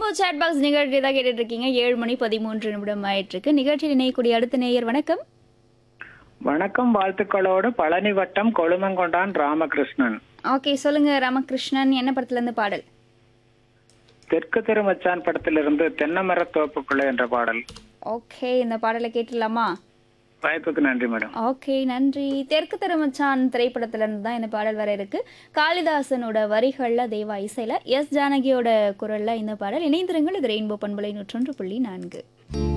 chat box நிகழ்ச்சி தான் கேட்டுட்டு இருக்கீங்க ஏழு மணி பதிமூன்று நிமிடம் ஆயிட்டு இருக்கு நிகழ்ச்சியில் இணையக்கூடிய அடுத்த நேயர் வணக்கம் வணக்கம் வாழ்த்துக்களோடு பழனி வட்டம் கொழுமங்கொண்டான் ராமகிருஷ்ணன் ஓகே சொல்லுங்க ராமகிருஷ்ணன் என்ன படத்துல இருந்து பாடல் தெற்கு திருமச்சான் படத்திலிருந்து தென்னமர தோப்புக்குள்ளே என்ற பாடல் ஓகே இந்த பாடலை கேட்டுடலாமா வாய்ப்புக்கு நன்றி மேடம் ஓகே நன்றி தெற்கு திருமச்சான் திரைப்படத்துல இருந்து தான் இந்த பாடல் வர இருக்கு காளிதாசனோட வரிகள்ல தேவா இசையில எஸ் ஜானகியோட குரல்ல இந்த பாடல் இணைந்திருங்கள் இது ரெயின்போ பண்பலை நூற்றொன்று புள்ளி நான்கு